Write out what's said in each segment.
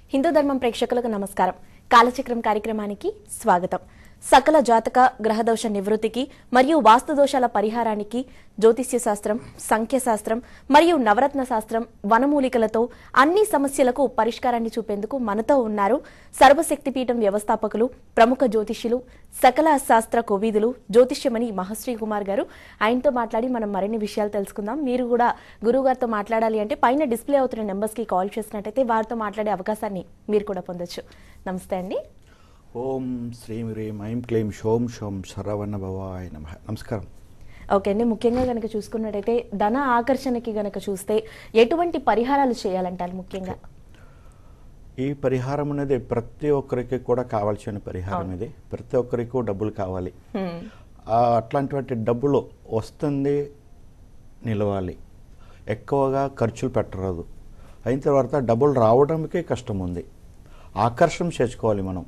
హిందూ ధర్మం ప్రేక్షకులకు నమస్కారం కాలచక్రం కార్యక్రమానికి స్వాగతం సకల జాతక గ్రహదోష నివృత్తికి మరియు వాస్తు దోషాల పరిహారానికి జ్యోతిష్య శాస్త్రం సంఖ్యశాస్త్రం మరియు నవరత్న శాస్త్రం వనమూలికలతో అన్ని సమస్యలకు పరిష్కారాన్ని చూపేందుకు మనతో ఉన్నారు సర్వశక్తిపీఠం వ్యవస్థాపకులు ప్రముఖ జ్యోతిష్యులు సకల శాస్త్ర కోవిదులు జ్యోతిష్యమణి మహశ్రీ కుమార్ గారు ఆయనతో మాట్లాడి మనం మరిన్ని విషయాలు తెలుసుకుందాం మీరు కూడా గురువు గారితో మాట్లాడాలి అంటే పైన డిస్ప్లే అవుతున్న నెంబర్స్ కి కాల్ చేసినట్టయితే వారితో మాట్లాడే అవకాశాన్ని మీరు కూడా పొందొచ్చు నమస్తే అండి ఓం శ్రీం హ్రీం ఐం క్లీం షోం షోం శరవణ భవాయ నమ నమస్కారం ఓకే అండి ముఖ్యంగా గనక చూసుకున్నట్టయితే ధన ఆకర్షణకి గనక చూస్తే ఎటువంటి పరిహారాలు చేయాలంటారు ముఖ్యంగా ఈ పరిహారం అనేది ప్రతి ఒక్కరికి కూడా కావాల్సిన పరిహారం ఇది ప్రతి ఒక్కరికి డబ్బులు కావాలి హ్మ్. ఆ, అట్లాంటివంటి డబ్బులు వస్తుంది నిలవాలి ఎక్కువగా ఖర్చులు పెట్టరాదు అయిన తర్వాత డబ్బులు రావడానికే కష్టం ఉంది ఆకర్షణ చేసుకోవాలి మనం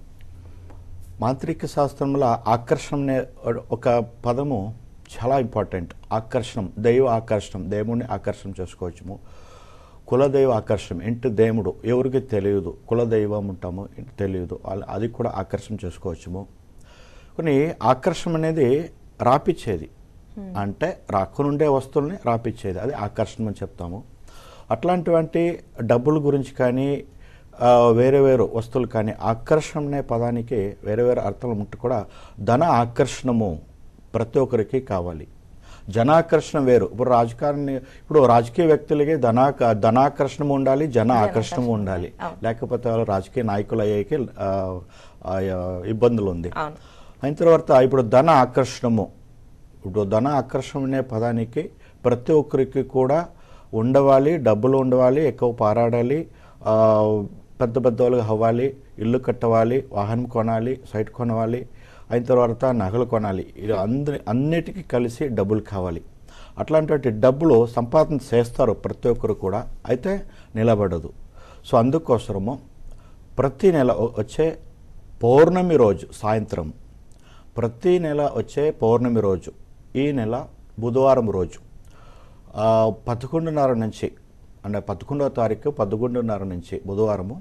మాంత్రిక శాస్త్రంలో ఆకర్షణ అనే ఒక పదము చాలా ఇంపార్టెంట్ ఆకర్షణం దైవ ఆకర్షణం దేవుణ్ణి ఆకర్షణ చేసుకోవచ్చుము కులదైవ ఆకర్షణ ఇంటి దేవుడు ఎవరికి తెలియదు కులదైవం ఉంటాము ఇంటి తెలియదు వాళ్ళ- అది కూడా ఆకర్షణ చేసుకోవచ్చుము కొన్ని ఆకర్షణ అనేది రాపిచ్చేది అంటే రాకనుండే వస్తువుల్ని రాపిచ్చేది అది ఆకర్షణ అని చెప్తాము అట్లాంటివంటి డబ్బుల గురించి కానీ ఆ, వేరే వేరు వస్తువులు కానీ ఆకర్షణ అనే పదానికి వేరే వేరే అర్థాలు ఉంటే కూడా ధన ఆకర్షణము ప్రతి ఒక్కరికి కావాలి జనాకర్షణ వేరు ఇప్పుడు రాజకారణి ఇప్పుడు రాజకీయ వ్యక్తులకి ధనాక ధనాకర్షణ ఉండాలి జన ఆకర్షణ ఉండాలి అవును. లేకపోతే వాళ్ళు రాజకీయ నాయకులు అయ్యేకి ఆ, ఆ, ఇబ్బందులు ఉంది అవును అయిన తర్వాత ఇప్పుడు ధన ఆకర్షణము ఇప్పుడు ధన ఆకర్షణ అనే పదానికి ప్రతి ఒక్కరికి కూడా ఉండవాలి డబ్బులు ఉండవాలి ఎక్కువ పారాడాలి ఆ, పెద్ద పెద్ద వాళ్ళకి అవ్వాలి ఇల్లు కట్టవాలి వాహనం కొనాలి సైట్ కొనవాలి అయిన తర్వాత నగలు కొనాలి ఇది అందరి అన్నిటికీ కలిసి డబ్బులు కావాలి అట్లాంటి డబ్బులు సంపాదన చేస్తారు ప్రతి ఒక్కరు కూడా అయితే నిలబడదు సో అందుకోసము ప్రతి నెల వ- వచ్చే పౌర్ణమి రోజు సాయంత్రం ప్రతి నెల వచ్చే పౌర్ణమి రోజు ఈ నెల బుధవారం రోజు ఆ, పదకొండున్నర నుంచి అంటే పదకొండవ తారీఖు పదకొండున్నర నుంచి బుధవారము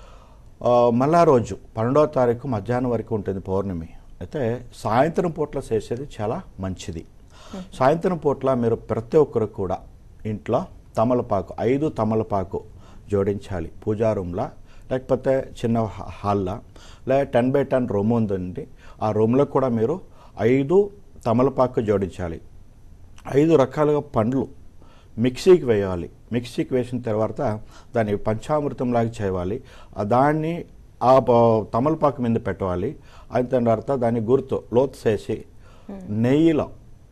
ఆ, మళ్ళా రోజు పన్నెండవ తారీఖు మధ్యాహ్నం వరకు ఉంటుంది పౌర్ణమి అయితే సాయంత్రం పూట్ల చేసేది చాలా మంచిది సాయంత్రం పూట్ల మీరు ప్రతి ఒక్కరు కూడా ఇంట్లో తమలపాకు ఐదు తమలపాకు జోడించాలి పూజా రూమ్లా లేకపోతే చిన్న హా- హాల్లా లేదా టెన్ బై టెన్ రూమ్ ఉందండి ఆ రూమ్లో కూడా మీరు ఐదు తమలపాకు జోడించాలి ఐదు రకాలుగా పండ్లు మిక్సీకి వేయాలి మిక్సీకి వేసిన తర్వాత దాన్ని పంచామృతంలాగా చేయాలి ఆ దాన్ని ఆ ప- తమలపాకు మీద పెట్టాలి అయిన తర్వాత దాన్ని గుర్తు లోతు చేసి నెయ్యిలో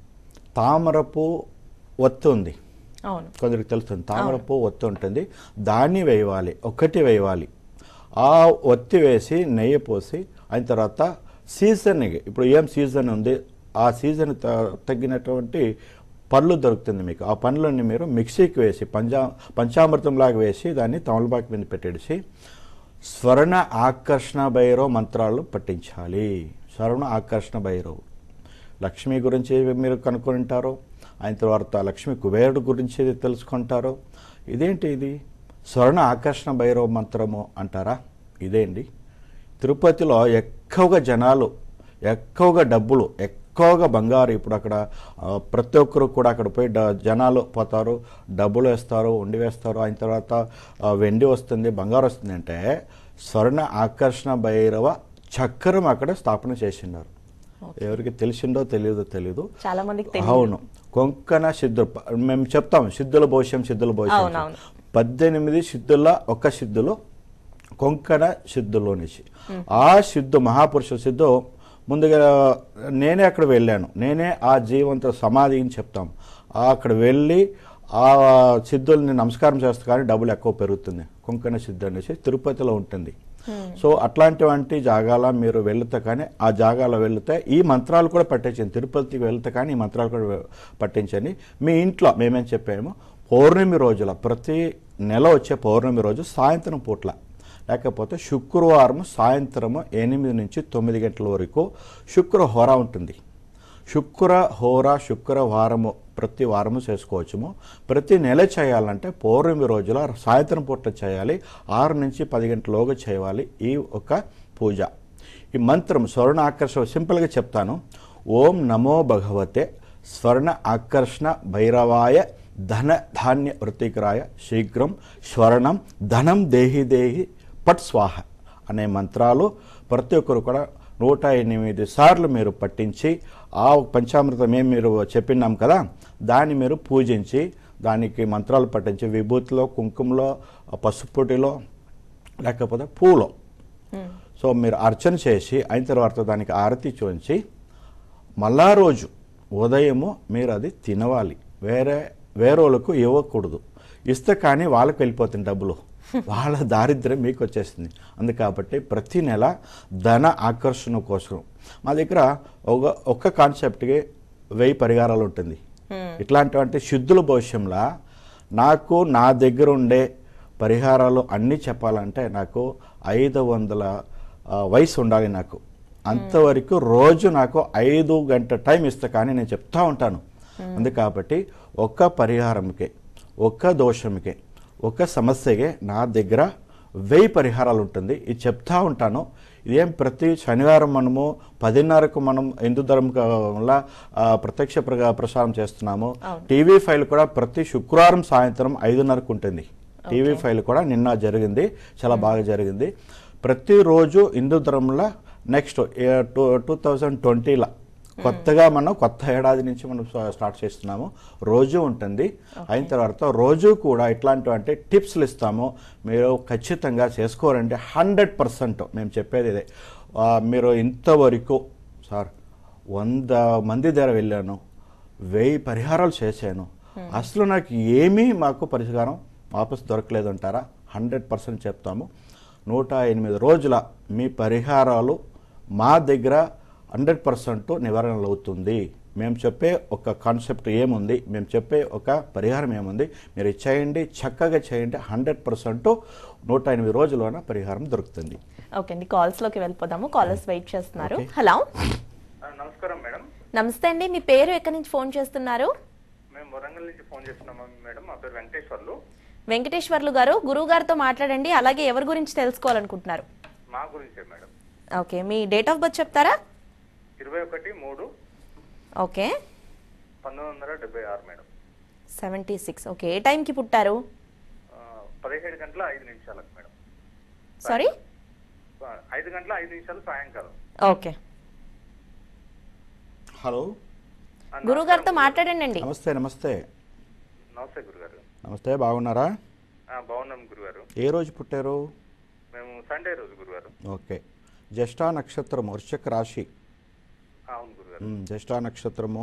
తామరపు ఒత్తి ఉంది అవును కొందరికి తెలుస్తుంది తామరపు ఒత్తి ఉంటుంది దాన్ని వేయాలి ఒకటి వేయాలి ఆ ఒత్తి వేసి నెయ్యి పోసి అయిన తర్వాత సీజన్ ఇప్పుడు ఏం సీజన్ ఉంది ఆ సీజన్ త- తగ్గినటువంటి పళ్ళు దొరుకుతుంది మీకు ఆ పండ్లన్నీ మీరు మిక్సీకి వేసి పంచా పంచామృతంలాగా వేసి దాన్ని తమలపాకు మీద పెట్టేసి స్వర్ణ ఆకర్షణ భైరవ మంత్రాలు పట్టించాలి స్వర్ణ ఆకర్షణ భైరవ్ లక్ష్మి గురించి మీరు కనుక్కొని ఉంటారు ఆయన తర్వాత లక్ష్మి కుబేరుడు గురించి తెలుసుకుంటారు ఇదేంటి ఇది స్వర్ణ ఆకర్షణ భైరవ మంత్రము అంటారా ఇదేంటి తిరుపతిలో ఎక్కువగా జనాలు ఎక్కువగా డబ్బులు ఎక్కువగా బంగారు ఇప్పుడు అక్కడ ఆ, ప్రతి ఒక్కరు కూడా అక్కడ పోయి డ- జనాలు పోతారు డబ్బులు వేస్తారు ఉండి వేస్తారు అయిన తర్వాత ఆ, వెండి వస్తుంది బంగారు వస్తుంది అంటే స్వర్ణ ఆకర్షణ భైరవ చక్రం అక్కడ స్థాపన చేసినారు ఎవరికి తెలిసిందో తెలియదో తెలియదు చాలా మందికి తెలియదు అవును కొంకణ సిద్ధులు ప- మేము చెప్తాం సిద్ధుల భవిష్యం సిద్ధుల భవిష్యం అవునవును. పద్దెనిమిది సిద్ధుల ఒక సిద్ధులు కొంకణ సిద్ధులు నుంచి ఆ సిద్ధు మహాపురుష సిద్ధు ముందుగా నేనే అక్కడ వెళ్ళాను నేనే ఆ జీవంతో సమాధి అని చెప్తాం ఆ అక్కడ వెళ్ళి ఆ సిద్ధుల్ని నమస్కారం చేస్తే కానీ డబ్బులు ఎక్కువ పెరుగుతుంది కొంకణ సిద్ధు అనేసి తిరుపతిలో ఉంటుంది సో అట్లాంటివంటి జాగాల మీరు వెళితే కానీ ఆ జాగాలో వెళితే ఈ మంత్రాలు కూడా పట్టించండి తిరుపతికి వెళితే కానీ ఈ మంత్రాలు కూడా వె- పట్టించండి మీ ఇంట్లో మేమేం చెప్పాము పౌర్ణమి రోజుల ప్రతి నెల వచ్చే పౌర్ణమి రోజు సాయంత్రం పూట్ల లేకపోతే శుక్రవారం సాయంత్రము ఎనిమిది నుంచి తొమ్మిది గంటల వరకు శుక్ర హోరా ఉంటుంది శుక్ర హోర శుక్రవారము ప్రతి వారము చేసుకోవచ్చుము ప్రతి నెల చేయాలంటే పౌర్ణమి రోజుల సాయంత్రం పూట చేయాలి ఆరు నుంచి పది గంటలోగా చేయాలి ఈ ఒక పూజ ఈ మంత్రం స్వర్ణ ఆకర్షణ సింపుల్గా చెప్తాను ఓం నమో భగవతే స్వర్ణ ఆకర్షణ భైరవాయ ధన ధాన్య వృత్తికరాయ శీఘ్రం స్వర్ణం ధనం దేహి దేహి పట్ స్వాహ అనే మంత్రాలు ప్రతి ఒక్కరు కూడా నూట ఎనిమిది సార్లు మీరు పట్టించి ఆ పంచామృతం ఏం మీరు చెప్పినాం కదా దాన్ని మీరు పూజించి దానికి మంత్రాలు పట్టించి విభూతిలో కుంకుమలో పసుపుటిలో లేకపోతే పూలో సో మీరు అర్చన చేసి అయిన తర్వాత దానికి ఆరతి చూంచి మళ్ళా రోజు ఉదయము మీరు అది తినవాలి వేరే వేరేలకు ఇవ్వకూడదు ఇస్తే కానీ వాళ్ళకి వెళ్ళిపోతుంది డబ్బులు వాళ్ళ దారిద్ర్యం మీకు వచ్చేస్తుంది అందు కాబట్టి ప్రతి నెల ధన ఆకర్షణ కోసం మా దగ్గర ఒక ఒక్క కాన్సెప్ట్కి వెయ్యి పరిహారాలు ఉంటుంది ఇట్లాంటివంటి శుద్ధుల భవిష్యంలో నాకు నా దగ్గర ఉండే పరిహారాలు అన్నీ చెప్పాలంటే నాకు ఐదు వందల ఆ, వయసు ఉండాలి నాకు అంతవరకు రోజు నాకు ఐదు గంట టైం ఇస్తే కానీ నేను చెప్తా ఉంటాను అందు కాబట్టి ఒక్క పరిహారంకే ఒక్క దోషంకే ఒక సమస్యకే నా దగ్గర వెయ్యి పరిహారాలు ఉంటుంది ఇది చెప్తా ఉంటాను ఇదేం ప్రతి శనివారం మనము పదిన్నరకు మనం హిందూ ధర్మం వల్ల ఆ, ప్రత్యక్ష ప్ర- ప్రసారం చేస్తున్నాము టీవీ ఫైల్ కూడా ప్రతి శుక్రవారం సాయంత్రం ఐదున్నరకు ఉంటుంది టీవీ ఫైల్ కూడా నిన్న జరిగింది చాలా బాగా జరిగింది ప్రతిరోజు హిందూ ధర్మంలో నెక్స్ట్ టూ టూ థౌజండ్ ట్వంటీలో కొత్తగా మనం కొత్త ఏడాది నుంచి మనం స్టా- స్టార్ట్ చేస్తున్నాము రోజు ఉంటుంది అయిన తర్వాత రోజు కూడా ఇట్లాంటివంటి టిప్స్లు ఇస్తాము మీరు ఖచ్చితంగా చేసుకోరండి హండ్రెడ్ పర్సెంట్ మేము చెప్పేది ఇదే ఆ, మీరు ఇంతవరకు సార్ వంద మంది దగ్గర వెళ్ళాను వెయ్యి పరిహారాలు చేశాను అసలు నాకు ఏమీ మాకు పరిష్కారం వాపస్ దొరకలేదు అంటారా హండ్రెడ్ పర్సెంట్ చెప్తాము నూట ఎనిమిది రోజుల మీ పరిహారాలు మా దగ్గర హండ్రెడ్ పర్సెంట్ నివారణలు అవుతుంది మేము చెప్పే ఒక కాన్సెప్ట్ ఏముంది మేము చెప్పే ఒక పరిహారం ఏముంది మీరు ఇది చేయండి చక్కగా చేయండి హండ్రెడ్ పర్సెంట్ నూట ఎనిమిది రోజుల్లోన పరిహారం దొరుకుతుంది ఓకే అండి కాల్స్ లోకి వెళ్ళిపోదాము కాలర్స్ వెయిట్ చేస్తున్నారు Okay. హలో ఆ, నమస్కారం మేడం నమస్తే అండి మీ పేరు ఎక్కడి నుంచి ఫోన్ చేస్తున్నారు మేము వరంగల్ నుంచి ఫోన్ చేస్తున్నాము మేడం మా పేరు వెంకటేశ్వర్లు వెంకటేశ్వర్లు గారు గురువు గారితో మాట్లాడండి అలాగే ఎవరి గురించి తెలుసుకోవాలనుకుంటున్నారు మా గురించే మేడం ఓకే మీ డేట్ ఆఫ్ బర్త్ చెప్తారా ఇరవై ఒకటి మూడు ఓకే పంతొమ్మిది వందల డెబ్బై ఆరు మేడం సెవెంటీ సిక్స్ ఓకే ఏ టైంకి పుట్టారు ఆ, పదిహేడు గంటల ఐదు నిమిషాలకు మేడం సారీ ఆ, ఐదు గంటల ఐదు నిమిషాలు సాయంకాలం ఓకే హలో ఆ, గురువు గారితో మాట్లాడండి అండి నమస్తే నమస్తే నమస్తే గురుగారు నమస్తే బాగున్నారా ఆ, బాగున్నాం గురుగారు ఏ రోజు పుట్టారు మేము సండే రోజు గురుగారు ఓకే జ్యేష్ఠ నక్షత్రం వృశ్చిక రాశి ఆ, అవును గురుగారు ఉమ్, జ్యేష్ఠ నక్షత్రము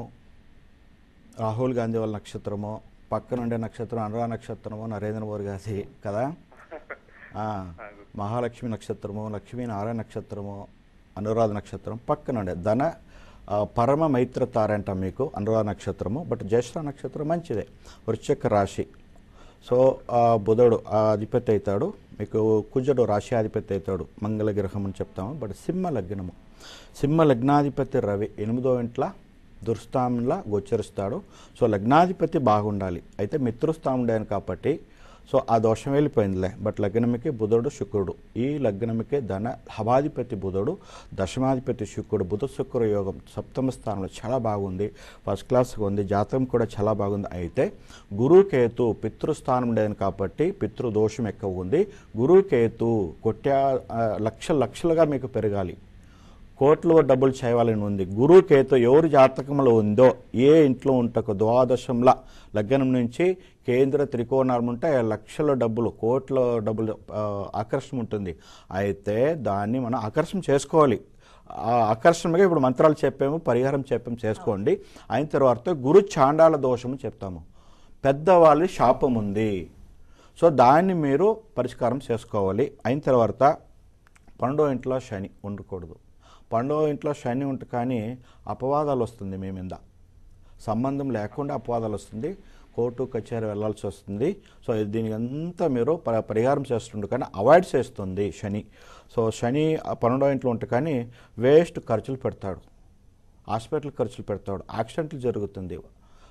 రాహుల్ గాంధీ వాళ్ళ నక్షత్రము పక్కనుండే నక్షత్రం అనురా నక్షత్రము నరేంద్ర మోదీ గారి కదా ఆ, మహాలక్ష్మి నక్షత్రము లక్ష్మీనారాయణ నక్షత్రము అనురాధ నక్షత్రం పక్కనుండే ధన ఆ, పరమ మైత్ర తార అంటాం మీకు అనురాధ నక్షత్రము బట్ జ్యేష్ఠ నక్షత్రం మంచిదే వృశ్చిక రాశి సో ఆ బుధుడు ఆ అధిపతి అవుతాడు మీకు కుజుడు రాశి అధిపతి అవుతాడు మంగళ గ్రహం అని చెప్తాము బట్ సింహ లగ్నము సింహ లగ్నాధిపతి రవి ఎనిమిదో ఇంట్ల దుర్స్థానంలా గోచరిస్తాడు సో లగ్నాధిపతి బాగుండాలి అయితే మిత్రుస్థానం కాబట్టి సో ఆ దోషం వెళ్ళిపోయిందిలే బట్ లగ్నమికి బుధుడు శుక్రుడు ఈ లగ్నమికి ధన హవాధిపతి బుధుడు దశమాధిపతి శుక్రుడు బుధ శుక్ర యోగం సప్తమ స్థానంలో చాలా బాగుంది ఫస్ట్ క్లాస్గా ఉంది జాతకం కూడా చాలా బాగుంది అయితే గురుకేతు పితృస్థానం ఉండేది కాబట్టి పితృదోషం ఎక్కువ ఉంది గురుకేతు కొట్టా ఆ, లక్ష లక్షలుగా మీకు పెరగాలి కోట్లు డబ్బులు చేయాలని ఉంది గురుకేతు ఎవరి జాతకంలో ఉందో ఏ ఇంట్లో ఉంటకు ద్వాదశంల లగ్నం నుంచి కేంద్ర త్రికోణాలు ఉంటే లక్షల డబ్బులు కోట్ల డబ్బులు ఆ, ఆకర్షణ ఉంటుంది అయితే దాన్ని మనం ఆకర్షణ చేసుకోవాలి ఆ ఆకర్షణగా ఇప్పుడు మంత్రాలు చెప్పాము పరిహారం చెప్పాము చేసుకోండి అయిన తర్వాత గురు చాండాల దోషము చెప్తాము పెద్దవాళ్ళ శాపం ఉంది సో దాన్ని మీరు పరిష్కారం చేసుకోవాలి అయిన తర్వాత పండో ఇంట్లో శని ఉండకూడదు పండో ఇంట్లో శని ఉంటే కానీ అపవాదాలు వస్తుంది మీ మీద సంబంధం లేకుండా అపవాదాలు వస్తుంది కోర్టు కచేరీ వెళ్ళాల్సి వస్తుంది సో దీనికి అంతా మీరు ప- పరిహారం చేస్తుండే కానీ అవాయిడ్ చేస్తుంది శని సో శని ఆ పన్నెండో ఇంట్లో ఉంటే కానీ వేస్ట్ ఖర్చులు పెడతాడు హాస్పిటల్ ఖర్చులు పెడతాడు యాక్సిడెంట్లు జరుగుతుంది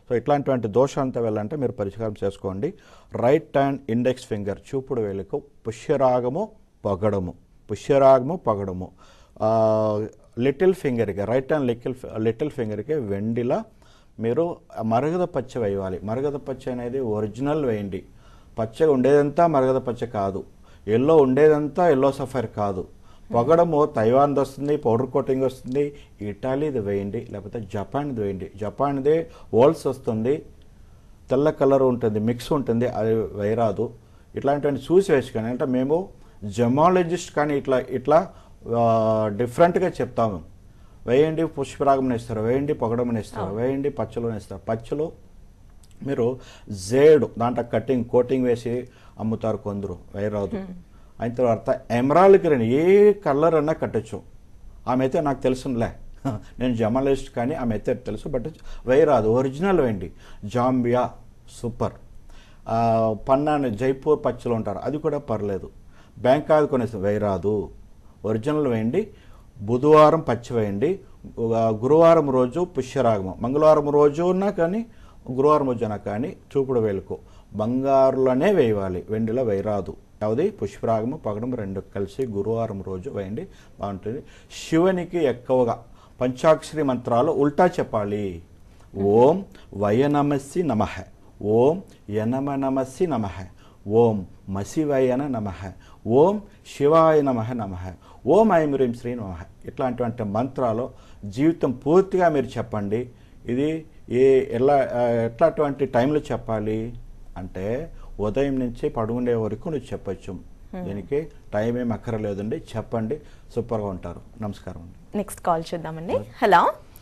సో ఇట్లాంటివంటి దోషం అంతా వెళ్ళాలంటే మీరు పరిష్కారం చేసుకోండి రైట్ హ్యాండ్ ఇండెక్స్ ఫింగర్ చూపుడు వేలుకు పుష్యరాగము పగడము పుష్యరాగము పగడము ఆ, లిటిల్ ఫింగర్కి రైట్ హ్యాండ్ లిటిల్ లిటిల్ ఫింగర్కి వెండిలా మీరు మరగద పచ్చ వేయాలి మరగద పచ్చ అనేది ఒరిజినల్ వేయండి పచ్చగా ఉండేదంతా మరగద పచ్చ కాదు ఎల్లో ఉండేదంతా ఎల్లో సఫైర్ కాదు పొగడము తైవాన్ది వస్తుంది పౌడర్ కోటింగ్ వస్తుంది ఇటాలీది వేయండి లేకపోతే జపాన్ది వేయండి జపాన్ది ఓల్స్ వస్తుంది తెల్ల కలర్ ఉంటుంది మిక్స్ ఉంటుంది అది వేయరాదు ఇట్లాంటివన్నీ చూసి వేసుకొని అంటే మేము జమాలజిస్ట్ కానీ ఇట్లా ఇట్లా ఆ, డిఫరెంట్గా చెప్తాము వేయండి పుష్పరాగం ఇస్తారు వేయండి పొగడమని ఇస్తారు వేయండి పచ్చలు ఇస్తారు పచ్చలు మీరు జేడ్ దాంట్లో కటింగ్ కోటింగ్ వేసి అమ్ముతారు కొందరు వేయరాదు అయిన తర్వాత ఎమరాల్డ్ గ్రీన్ ఏ కలర్ అన్నా కట్టచ్చు ఆమె అయితే నాకు తెలుసులే నేను జర్నలిస్ట్ కానీ ఆమె అయితే తెలుసు బట్ వేయరాదు ఒరిజినల్ వేయండి జాంబియా సూపర్ ఆ, పన్నాని జైపూర్ పచ్చలు ఉంటారు అది కూడా పర్లేదు బ్యాంకాక్ కొనేసి వేయరాదు ఒరిజినల్ వేయండి బుధవారం పచ్చి వేయండి ఆ, గురువారం రోజు పుష్యరాగము మంగళవారం రోజున కానీ గురువారం రోజున కానీ చూపుడు వేలుకు బంగారులోనే వేయాలి వెండిలో వేయరాదు యావది పుష్పరాగము పగడము రెండు కలిసి గురువారం రోజు వేయండి బాగుంటుంది శివునికి ఎక్కువగా పంచాక్షరి మంత్రాలు ఉల్టా చెప్పాలి ఓం వయనమస్సి నమః ఓం యనమ నమస్సి నమః ఓం మసివయన నమః ఓం శివాయ నమః నమః ఓం ఐం శ్రీ నమః ఇట్లాంటివంటి మంత్రాలు జీవితం పూర్తిగా మీరు చెప్పండి ఇది ఏ ఎలా ఆ, ఎట్లాంటి టైంలో చెప్పాలి అంటే ఉదయం నుంచి పడుకునే వరకు నువ్వు చెప్పచ్చు దీనికి టైం ఏం అక్కర్లేదండి చెప్పండి సూపర్గా ఉంటారు నమస్కారం అండి నెక్స్ట్ కాల్ చూద్దామండి హలో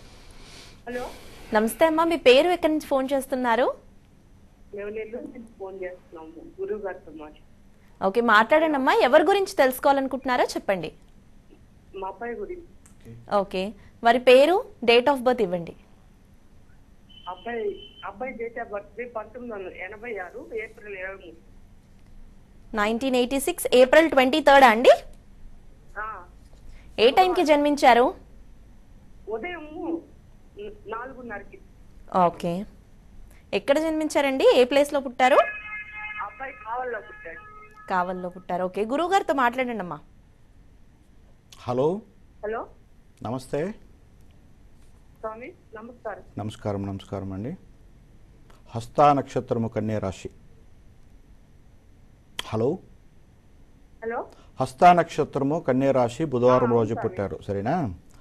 హలో నమస్తే అమ్మా మీ పేరు ఎక్కడి నుంచి ఫోన్ చేస్తున్నారు మేము నెల్లూరు నుంచి ఫోన్ చేస్తున్నాము గురువు గారితో మాట్లాడు ఓకే మాట్లాడండి అమ్మా ఎవరి గురించి తెలుసుకోవాలనుకుంటున్నారో చెప్పండి మా అబ్బాయి గురించి ఓకే వారి పేరు డేట్ ఆఫ్ బర్త్ ఇవ్వండి అబ్బాయి అబ్బాయి డేట్ ఆఫ్ బర్త్ పంతొమ్మిది వందల ఎనభై ఆరు ఏప్రిల్ ఇరవై మూడు nineteen eighty six April twenty third అండి ఆ, ఏ టైంకి జన్మించారు ఉదయం నాలుగున్నరకి ఓకే ఎక్కడ జన్మించారండి ఏ ప్లేస్లో పుట్టారు అబ్బాయి కావాలలో పుట్టాడు కావల్లో పుట్టారు ఓకే గురువు గారితో మాట్లాడండి అమ్మా హలో హలో నమస్తే స్వామి నమస్కారం నమస్కారం నమస్కారం అండి హస్తా నక్షత్రము కన్యా రాశి హలో హలో హస్తా నక్షత్రము కన్యా రాశి బుధవారం ఆ, రోజు సరే. పుట్టారు సరేనా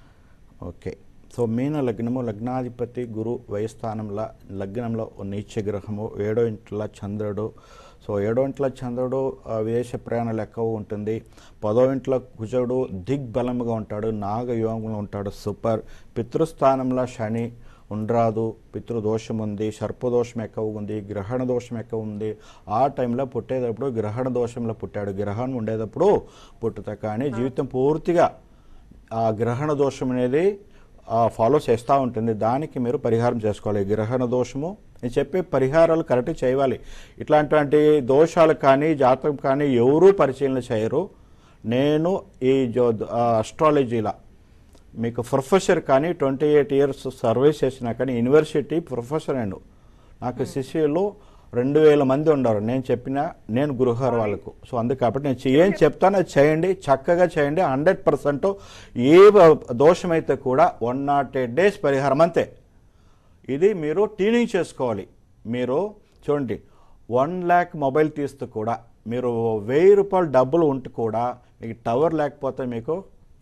ఓకే సో మీన లగ్నము లగ్నాధిపతి గురు వయస్థానంలో లగ్నంలో ఓ నీచ గ్రహము ఏడో ఇంట్లో చంద్రుడు సో ఏడో ఇంట్లో చంద్రుడు ఆ, విదేశ ప్రయాణాలు ఎక్కువ ఉంటుంది పదో ఇంట్లో కుజుడు దిగ్బలముగా ఉంటాడు నాగయోగంలో ఉంటాడు సూపర్ పితృస్థానంలో శని ఉండ్రాదు పితృదోషం ఉంది సర్పదోషం ఎక్కువ ఉంది గ్రహణ దోషం ఎక్కువ ఉంది ఆ టైంలో పుట్టేటప్పుడు గ్రహణ దోషంలో పుట్టాడు గ్రహణం ఉండేటప్పుడు పుట్టుతా కానీ జీవితం పూర్తిగా ఆ గ్రహణ దోషం అనేది ఫాలో చేస్తూ ఉంటుంది దానికి మీరు పరిహారం చేసుకోవాలి గ్రహణ దోషము నేను చెప్పే పరిహారాలు కరెక్ట్ చేయాలి ఇట్లాంటి దోషాలు కానీ జాతకం కానీ ఎవరూ పరిశీలన చేయరు నేను ఈ జో అస్ట్రాలజీలో మీకు ప్రొఫెసర్ కానీ ట్వంటీ ఎయిట్ ఇయర్స్ సర్వీస్ చేసినా కానీ యూనివర్సిటీ ప్రొఫెసర్ అండు నాకు శిష్యులు రెండు వేల మంది ఉన్నారు నేను చెప్పిన నేను గురుగారు వాళ్ళకు సో అందుకు కాబట్టి నేను చే- ఏం చెప్తానో అది చేయండి చక్కగా చేయండి హండ్రెడ్ పర్సెంట్ ఏ బ- దోషమైతే కూడా వన్ నాట్ ఎయిట్ డేస్ పరిహారం అంతే ఇది మీరు ట్యూనింగ్ చేసుకోవాలి మీరు చూడండి వన్ ల్యాక్ మొబైల్ తీస్తూ కూడా మీరు వెయ్యి రూపాయలు డబ్బులు ఉంటూ కూడా మీకు టవర్ లేకపోతే మీకు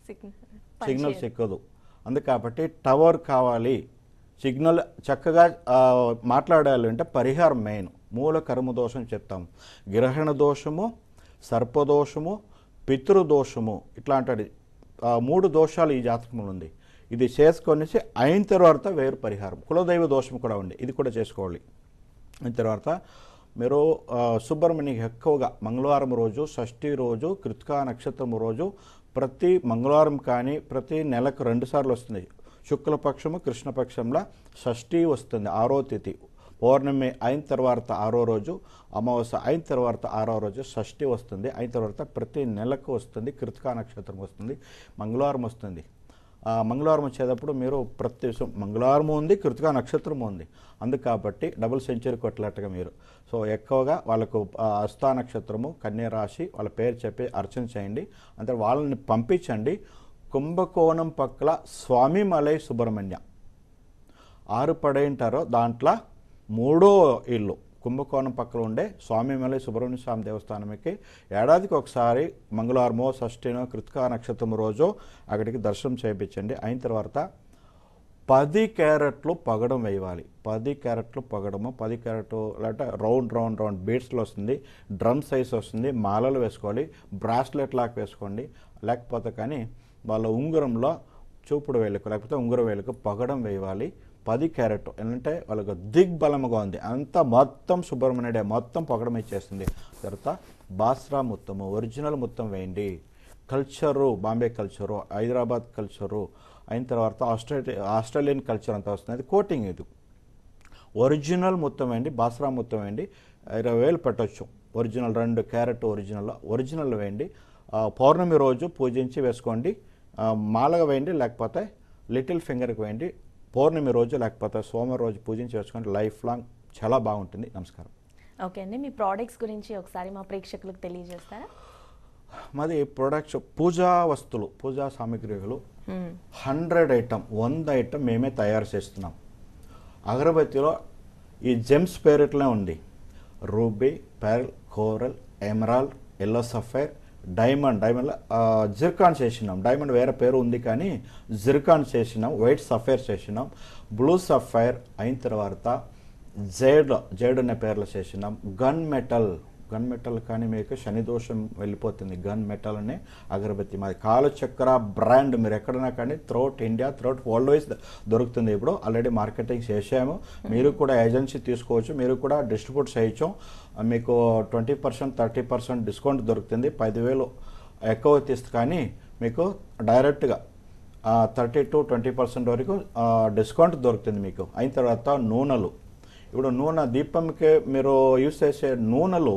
సిగ్నల్ సిక్కదు అందుకు కాబట్టి టవర్ కావాలి సిగ్నల్ చక్కగా ఆ, మాట్లాడాలి అంటే పరిహారం మెయిన్ మూల కర్మ దోషం చెప్తాం గ్రహణ దోషము సర్పదోషము పితృదోషము ఇట్లాంటి ఆ, మూడు దోషాలు ఈ జాతకంలో ఉంది ఇది చేసుకొనేసి అయిన తర్వాత వేరు పరిహారం కులదైవ దోషం కూడా ఉంది ఇది కూడా చేసుకోవాలి అయిన తర్వాత మీరు ఆ, సుబ్రహ్మణ్యం ఎక్కువగా మంగళవారం రోజు షష్ఠి రోజు కృతికా నక్షత్రం రోజు ప్రతి మంగళవారం కానీ ప్రతి నెలకు రెండు సార్లు వస్తుంది శుక్లపక్షము కృష్ణపక్షంలో షష్ఠి వస్తుంది ఆరో తిథి పౌర్ణమి అయిన తర్వాత ఆరో రోజు అమావాస్య అయిన తర్వాత ఆరో రోజు షష్ఠి వస్తుంది అయిన తర్వాత ప్రతి నెలకు వస్తుంది కృతికా నక్షత్రం వస్తుంది మంగళవారం వస్తుంది ఆ మంగళవారం వచ్చేటప్పుడు మీరు ప్రతి సం- మంగళవారం ఉంది కృతికా నక్షత్రం ఉంది అందుకు కాబట్టి డబుల్ సెంచరీ కొట్టినట్టుగా మీరు సో ఎక్కువగా వాళ్ళకు ఆ, హస్తా నక్షత్రము కన్య రాశి వాళ్ళ పేరు చెప్పి అర్చన చేయండి అంటే వాళ్ళని పంపించండి కుంభకోణం పక్కల స్వామిమలై సుబ్రహ్మణ్య ఆరు పడేంటారో దాంట్లో మూడో ఇల్లు కుంభకోణం పక్కన ఉండే స్వామిమలై సుబ్రహ్మణ్య స్వామి దేవస్థానంకి ఏడాదికి ఒకసారి మంగళవారమో షష్ఠినో కృతికా నక్షత్రం రోజు అక్కడికి దర్శనం చేయించండి అయిన తర్వాత పది క్యారెట్లు పగడం వేయాలి పది క్యారెట్లు పగడము పది క్యారెట్ లేకపోతే రౌండ్ రౌండ్ రౌండ్ బీడ్స్లో వస్తుంది డ్రమ్ సైజ్ వస్తుంది మాలలు వేసుకోవాలి బ్రాస్లెట్ లాక్ వేసుకోండి లేకపోతే కానీ వాళ్ళ ఉంగరంలో చూపుడు వేలుకు లేకపోతే ఉంగరం వేలుకు పగడం వేయాలి పది క్యారెట్ ఏంటంటే వాళ్ళకు దిగ్బలముగా ఉంది అంతా మొత్తం సుబ్రహ్మణ్యుడే మొత్తం పగడం ఇచ్చేస్తుంది తర్వాత బాస్రా మొత్తము ఒరిజినల్ మొత్తం వేయండి culture Bombay culture Hyderabad culture అయిన తర్వాత ఆస్ట్రేలియా ఆస్ట్రేలియన్ కల్చర్ అంతా వస్తుంది అది కోటింగ్ ఇది ఒరిజినల్ మొత్తం వేయండి బాస్రా మొత్తం వేయండి ఇరవై వేలు పెట్టొచ్చు ఒరిజినల్ రెండు క్యారెట్ ఒరిజినల్ ఒరిజినల్ వేయండి ఆ, పౌర్ణమి రోజు పూజించి వేసుకోండి ఆ, మాలగా వేయండి లేకపోతే లిటిల్ ఫింగర్కి వేయండి పౌర్ణమి రోజు లేకపోతే సోమవారం రోజు పూజించి వేసుకోండి లైఫ్ లాంగ్ చాలా బాగుంటుంది నమస్కారం ఓకే అండి మీ ప్రోడక్ట్స్ గురించి ఒకసారి మా ప్రేక్షకులకు తెలియజేస్తారా మాది ప్రొడక్ట్స్ పూజా వస్తువులు పూజా సామాగ్రిలు మ్మ్. హండ్రెడ్ ఐటమ్ వంద ఐటమ్ మేమే తయారు చేస్తున్నాం అగరబత్తిలో ఈ జెమ్స్ పేరిట్లే ఉంది ruby pearl coral emerald yellow sapphire diamond diamond zircon చేసినాం డైమండ్ వేరే పేరు ఉంది కానీ జిర్కాన్ చేసినాం వైట్ సఫైర్ చేసినాం బ్లూ సఫైర్ అయిన తర్వాత జేడ్ జేడ్ అనే పేర్లు చేసినాం గన్ మెటల్ గన్ మెటల్ కానీ మీకు శని దోషం వెళ్ళిపోతుంది గన్ మెటల్ అనే అగరబత్తి మాది కాలచక్ర బ్రాండ్ మీరు ఎక్కడైనా కానీ throughout India throughout world wise దొరుకుతుంది ఇప్పుడు ఆల్రెడీ మార్కెటింగ్ చేసాము మీరు కూడా ఏజెన్సీ తీసుకోవచ్చు మీరు కూడా డిస్ట్రిబ్యూట్ చేయొచ్చు మీకు twenty percent thirty percent discount దొరుకుతుంది పదివేలు ఎక్కువ తీస్తే కానీ మీకు డైరెక్ట్గా థర్టీ టు ట్వంటీ పర్సెంట్ వరకు ఆ, డిస్కౌంట్ దొరుకుతుంది మీకు అయిన తర్వాత నూనెలు ఇప్పుడు నూనె దీపంకి మీరు యూస్ చేసే నూనెలు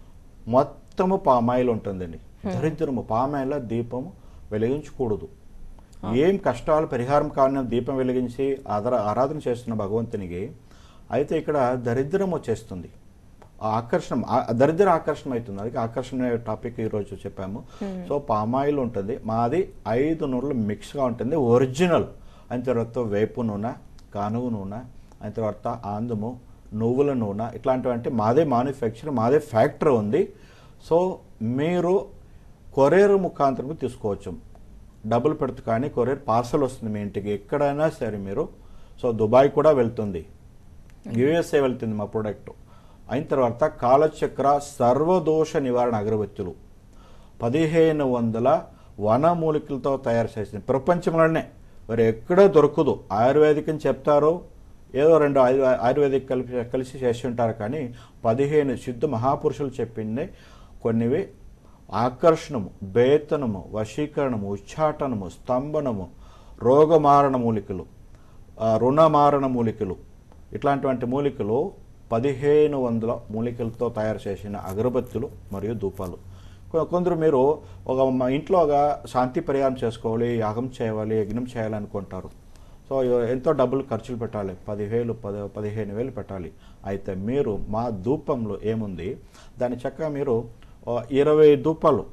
మొత్తము పామాయిల్ ఉంటుందండి దరిద్రము పామాయిల దీపము వెలిగించకూడదు ఏం కష్టాలు పరిహారం కాని దీపం వెలిగించి ఆదర ఆరాధన చేస్తున్న భగవంతునికి అయితే ఇక్కడ దరిద్రం వచ్చేస్తుంది ఆ ఆకర్షణ ఆ- దరిద్ర ఆకర్షణ అవుతుంది అది ఆకర్షణ టాపిక్ ఈరోజు చెప్పాము సో పామాయిల్ ఉంటుంది మాది ఐదు నూనెలు మిక్స్గా ఉంటుంది ఒరిజినల్ అయిన తర్వాత వేపు నూనె కానుగు నూనె అయిన తర్వాత ఆందము నువ్వుల నూనె ఇట్లాంటివంటే మాదే మ్యానుఫ్యాక్చర్ మాదే ఫ్యాక్టరీ ఉంది సో మీరు కొరియర్ ముఖాంతరం తీసుకోవచ్చు డబ్బులు పెడుతూ కానీ కొరియర్ పార్సల్ వస్తుంది మీ ఇంటికి ఎక్కడైనా సరే మీరు సో దుబాయ్ కూడా వెళ్తుంది యుఎస్ఏ వెళ్తుంది మా ప్రోడక్ట్ అయిన తర్వాత కాలచక్ర సర్వదోష నివారణ అగరబత్తులు పదిహేను వందల వనమూలికలతో తయారు చేసింది ప్రపంచంలోనే మరి ఎక్కడ దొరకదు ఆయుర్వేదిక్ అని చెప్తారు ఏదో రెండు ఆయు- ఆయుర్వేదిక్ కలిపి కలిసి చేసి ఉంటారు కానీ పదిహేను సిద్ధ మహాపురుషులు చెప్పింది కొన్నివి ఆకర్షణము బేతనము వశీకరణము ఉచ్చాటనము స్తంభనము రోగమారణ మూలికలు ఆ, రుణమారణ మూలికలు ఇట్లాంటివంటి మూలికలు పదిహేను వందల మూలికలతో తయారు చేసిన అగరబత్తులు మరియు ధూపాలు కొ- కొందరు మీరు ఒక మా ఇంట్లో ఒక శాంతి పరిహారం చేసుకోవాలి యాగం చేయాలి యజ్ఞం చేయాలనుకుంటారు సో ఇ- ఎంతో డబ్బులు ఖర్చులు పెట్టాలి పదివేలు పది పదిహేను వేలు పెట్టాలి అయితే మీరు మా ధూపంలో ఏముంది దాని చక్కగా మీరు ఆ, ఇరవై ధూపాలు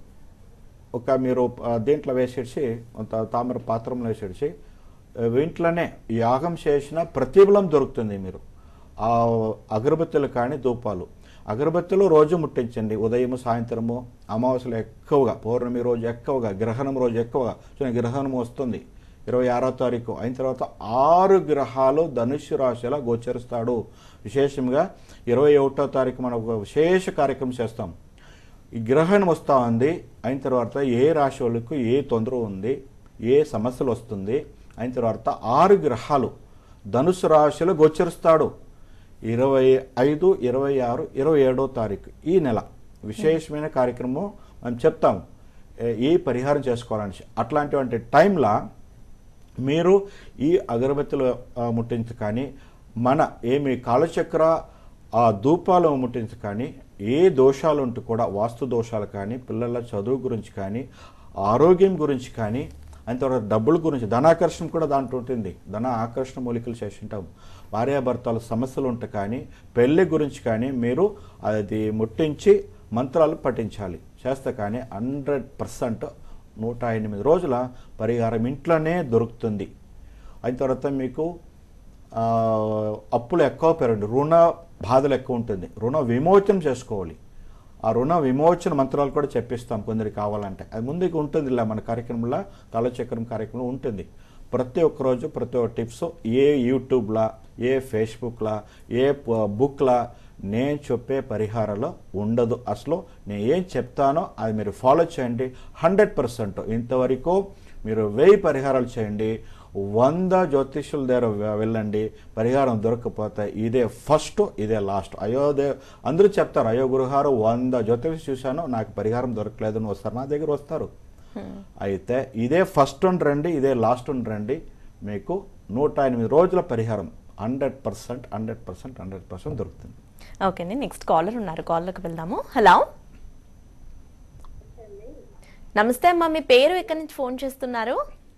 ఒక మీరు ఆ, దీంట్లో వేసేసి కొంత తామర పాత్రలో వేసేసి ఆ, ఇంట్లోనే యాగం చేసిన ప్రతిఫలం దొరుకుతుంది మీరు ఆ అగరబత్తులు కానీ ధూపాలు అగరబత్తులు రోజు ముట్టించండి ఉదయం సాయంత్రము అమావాస్యలు ఎక్కువగా పౌర్ణమి రోజు ఎక్కువగా గ్రహణం రోజు ఎక్కువగా చూడండి గ్రహణం వస్తుంది ఇరవై ఆరో తారీఖు అయిన తర్వాత ఆరు గ్రహాలు ధనుస్సు రాశిలో గోచరిస్తాడు విశేషంగా ఇరవై ఒకటో తారీఖు మనం ఒక విశేష కార్యక్రమం చేస్తాం ఈ గ్రహణం వస్తూ ఉంది అయిన తర్వాత ఏ రాశి వాళ్ళకు ఏ తొందర ఉంది ఏ సమస్యలు వస్తుంది అయిన తర్వాత ఆరు గ్రహాలు ధనుసు రాశిలో గోచరిస్తాడు ఇరవై ఐదు ఇరవై ఆరు ఇరవై ఏడో తారీఖు ఈ నెల విశేషమైన కార్యక్రమం మనం చెప్తాం ఏ- ఏ పరిహారం చేసుకోవాలని అట్లాంటివంటి టైంలో మీరు ఈ అగరబత్తులు ఆ, ముట్టించి కానీ మన ఏమి కాలచక్ర ఆ ధూపాలు ముట్టించి కానీ ఏ దోషాలు ఉంటూ కూడా వాస్తు దోషాలు కానీ పిల్లల చదువు గురించి కానీ ఆరోగ్యం గురించి కానీ అని తర్వాత డబ్బుల గురించి ధనాకర్షణ కూడా దాంట్లో ఉంటుంది ధన ఆకర్షణ మూలికలు చేసింటాం భార్యాభర్తల సమస్యలు ఉంటాయి కానీ పెళ్లి గురించి కానీ మీరు అది ముట్టించి మంత్రాలు పఠించాలి చేస్తే కానీ హండ్రెడ్ పర్సెంట్ నూట ఎనిమిది రోజుల పరిహారం ఇంట్లోనే దొరుకుతుంది అయిన తర్వాత మీకు ఆ, అప్పులు ఎక్కువ పెరగండి రుణ బాధలు ఎక్కువ ఉంటుంది రుణ విమోచన చేసుకోవాలి ఆ రుణ విమోచన మంత్రాలు కూడా చెప్పిస్తాం కొందరికి కావాలంటే అది ముందుకు ఉంటుంది ఇలా మన కార్యక్రమంలో కాలచక్రం కార్యక్రమం ఉంటుంది ప్రతి ఒక్క రోజు ప్రతి ఒక్క టిప్స్ ఏ యూట్యూబ్లా ఏ ఫేస్బుక్లా ఏ ప- బుక్లా నేను చెప్పే పరిహారాలు ఉండదు అసలు నేను ఏం చెప్తానో అది మీరు ఫాలో చేయండి హండ్రెడ్ పర్సెంట్ ఇంతవరకు మీరు వెయ్యి పరిహారాలు చేయండి వంద జ్యోతిష్యుల దగ్గర వె- వెళ్ళండి పరిహారం దొరకకపోతే ఇదే ఫస్ట్ ఇదే లాస్ట్ అయ్యో దే అందరూ చెప్తారు అయ్యో గురుగారు వంద జ్యోతిష్ చూశాను నాకు పరిహారం దొరకలేదు అని వస్తారు నా దగ్గర వస్తారు అయితే ఇదే ఫస్ట్ ఉండి రండి ఇదే లాస్ట్ ఉండి రండి మీకు నూట ఎనిమిది రోజుల పరిహారం hundred percent hundred percent hundred percent దొరుకుతుంది ఓకే అండి నెక్స్ట్ కాలర్ ఉన్నారు కాలర్కి వెళ్దాము హలో నమస్తే అమ్మా మీ పేరు ఎక్కడి నుంచి ఫోన్ చేస్తున్నారు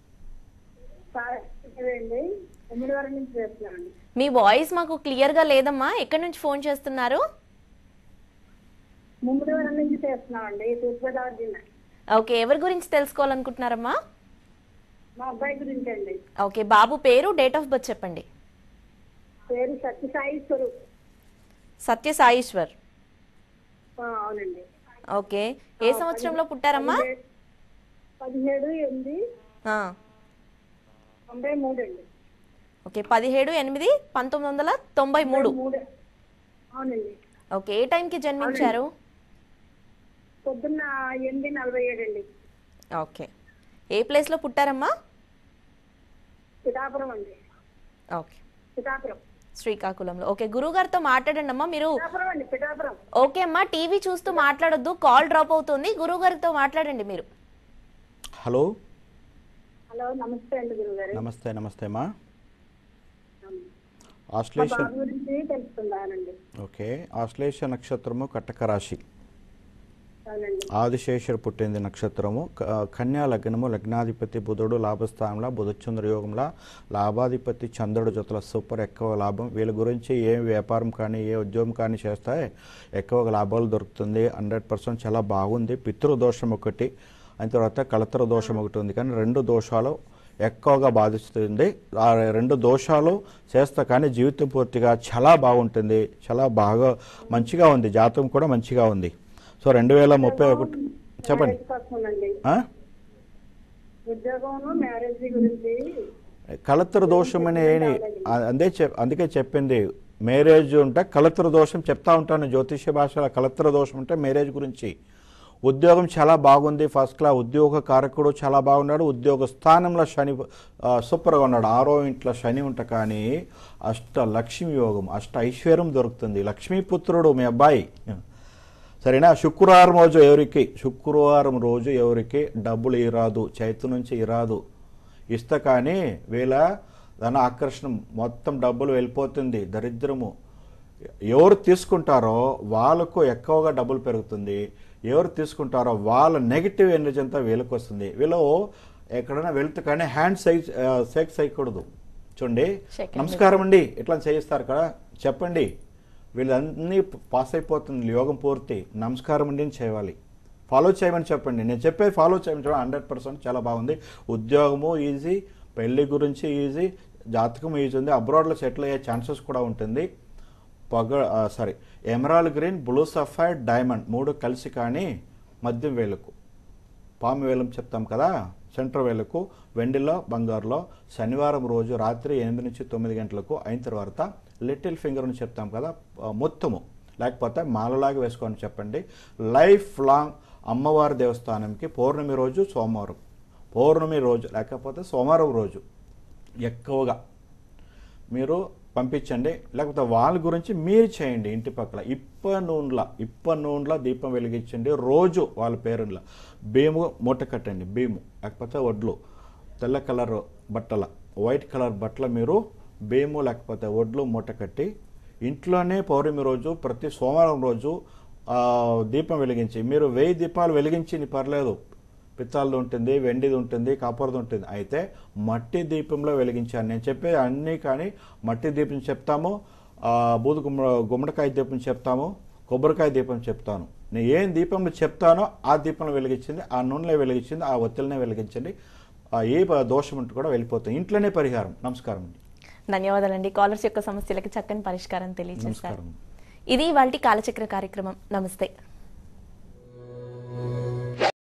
అండి తొమ్మిదివరం నుంచి చేస్తున్నామండి మీ వాయిస్ మాకు క్లియర్గా లేదమ్మా ఎక్కడి నుంచి ఫోన్ చేస్తున్నారు ముమ్మడివరం నుంచి చేస్తున్నామండి తూర్పుగోదావరి జిల్లా ఓకే ఎవరి గురించి తెలుసుకోవాలనుకుంటున్నారమ్మా మా అబ్బాయి గురించి అండి ఓకే బాబు పేరు డేట్ ఆఫ్ బర్త్ చెప్పండి పేరు సత్యసాయి స్వరూప్ సత్య సాయిశ్వర్ ఆ, అవునండి ఓకే ఏ సంవత్సరంలో పుట్టారమ్మా పదిహేడు- పదిహేడు ఎనిమిది ఆ, తొంభై మూడు అండి ఓకే పదిహేడు ఎనిమిది పంతొమ్మిది వందల తొంభై మూడు మూడు అవునండి ఓకే ఏ టైంకి జన్మించారు పొద్దున్న ఎనిమిది నలభై ఏడు అండి ఓకే ఏ ప్లేస్లో పుట్టారమ్మా పిఠాపురం అండి ఓకే పిఠాపురం శ్రీకాకుళంలో ఓకే గురుగారితో మాట్లాడండి అమ్మా మీరు పిఠాపురం అండి పిఠాపురం ఓకే అమ్మా టీవీ చూస్తూ మాట్లాడొద్దు కాల్ డ్రాప్ అవుతుంది గురుగారితో మాట్లాడండి మీరు హలో హలో నమస్తే అండి గురుగారు నమస్తే నమస్తే అమ్మా మా ఆశ్లేష బాబు గురించి తెలుసుకుందానండి ఓకే ఆశ్లేష నక్షత్రము కటక రాశి అవునండి ఆదిశేషుడు పుట్టింది నక్షత్రము క- కన్యా లగ్నము లగ్నాధిపతి బుధుడు లాభస్థానంలో బుధచంద్ర యోగంలో లాభాధిపతి చంద్రుడు జతల సూపర్ ఎక్కువ లాభం వీళ్ళ గురించి ఏ వ్యాపారం కానీ ఏ ఉద్యోగం కానీ చేస్తే ఎక్కువ లాభాలు దొరుకుతుంది హండ్రెడ్ పర్సెంట్ చాలా బాగుంది పితృదోషం ఒకటి అయిన తర్వాత కళతర దోషం ఒకటి ఉంది కానీ రెండు దోషాలు ఎక్కువగా బాధిస్తుంది ఆ రెండు దోషాలు చేస్తా కానీ జీవితం పూర్తిగా చాలా బాగుంటుంది చాలా బాగా మంచిగా ఉంది జాతకం కూడా మంచిగా ఉంది సో రెండు వేల ముప్పై ఒకటి చెప్పండి మ్యారేజ్ కోసమేనండి ఆ? ఉద్యోగం మ్యారేజ్ గురించి కలత్ర దోషం అని ఏని- అ- అందే చెప్ అందుకే చెప్పింది మ్యారేజ్ ఉంటే కలత్ర దోషం చెప్తా ఉంటాను జ్యోతిష్య భాషలో కలత్ర దోషం అంటే మ్యారేజ్ గురించి ఉద్యోగం చాలా బాగుంది ఫస్ట్ క్లాస్ ఉద్యోగ కారకుడు చాలా బాగున్నాడు ఉద్యోగ స్థానంలో శని ఆ, సూపర్గా ఉన్నాడు ఆరో ఇంట్లో శని ఉంట కానీ అష్ట లక్ష్మి యోగం అష్ట ఐశ్వర్యం దొరుకుతుంది లక్ష్మీపుత్రుడు మీ అబ్బాయి సరేనా శుక్రవారం రోజు ఎవరికి శుక్రవారం రోజు ఎవరికి డబ్బులు ఇరాదు చేతి నుంచి ఇరాదు ఇస్తా కానీ వీళ్ళ ధన ఆకర్షణ మొత్తం డబ్బులు వెళ్ళిపోతుంది దరిద్రము ఎవరు తీసుకుంటారో వాళ్ళకు ఎక్కువగా డబ్బులు పెరుగుతుంది ఎవరు తీసుకుంటారో వాళ్ళ నెగిటివ్ ఎనర్జీ అంతా వీళ్ళకి వస్తుంది వీళ్ళు ఎక్కడైనా వెళ్తే కానీ హ్యాండ్ సైజ్ సెక్స్ అయ్యకూడదు చూడండి Shake నమస్కారం అండి ఇట్లా చేయిస్తారు కదా చెప్పండి వీళ్ళన్నీ పాస్ అయిపోతుంది యోగం పూర్తి నమస్కారం అండి అని చేయాలి ఫాలో చేయమని చెప్పండి నేను చెప్పేది ఫాలో చేయమని చెప్పండి హండ్రెడ్ పర్సెంట్ చాలా బాగుంది ఉద్యోగము ఈజీ పెళ్లి గురించి ఈజీ జాతకం ఈజీ ఉంది అబ్రాడ్లో సెటిల్ అయ్యే ఛాన్సెస్ కూడా ఉంటుంది పగ sorry emerald green blue sapphire diamond మూడు కలిసి కానీ మద్యం వేలుకు పాము వేలం చెప్తాం కదా సెంటర్ వేలకు వెండిలో బంగారులో శనివారం రోజు రాత్రి ఎనిమిది నుంచి తొమ్మిది గంటలకు అయిన తర్వాత లిటిల్ ఫింగర్ అని చెప్తాం కదా ఆ, మొత్తము లేకపోతే మాలలాగా వేసుకొని చెప్పండి లైఫ్ లాంగ్ అమ్మవారి దేవస్థానంకి పౌర్ణమి రోజు సోమవారం పౌర్ణమి రోజు లేకపోతే సోమవారం రోజు ఎక్కువగా మీరు పంపించండి లేకపోతే వాళ్ళ గురించి మీరు చేయండి ఇంటి పక్కల ఇప్ప నూనెల ఇప్ప నూనెల దీపం వెలిగించండి రోజు వాళ్ళ పేరుల భీము మూట కట్టండి భీము లేకపోతే వడ్లు తెల్ల కలర్ బట్టల వైట్ కలర్ బట్టల మీరు భీము లేకపోతే వడ్లు మూట కట్టి ఇంట్లోనే పౌర్ణమి రోజు ప్రతి సోమవారం రోజు ఆ, దీపం వెలిగించి మీరు వెయ్యి దీపాలు వెలిగించి పర్లేదు పిత్తాలది ఉంటుంది వెండిది ఉంటుంది కాపర్ది ఉంటుంది అయితే మట్టి దీపంలో వెలిగించాను నేను చెప్పే అన్నీ కానీ మట్టి దీపం చెప్తాము ఆ, బూదు గుమ్మ గుమ్మడికాయ దీపం చెప్తాము కొబ్బరికాయ దీపం చెప్తాను నేను ఏం దీపంలో చెప్తానో ఆ దీపంలో వెలిగించింది ఆ నూనెలో వెలిగించింది ఆ ఒత్తిడినే వెలిగించండి ఆ ఏ ప- దోషం ఉంటే కూడా వెళ్ళిపోతుంది ఇంట్లోనే పరిహారం నమస్కారం అండి ధన్యవాదాలండి కాలర్స్ యొక్క సమస్యలకి చక్కని పరిష్కారం తెలియజేశారు నమస్కారం ఇది వాళ్ళ కాలచక్ర కార్యక్రమం నమస్తే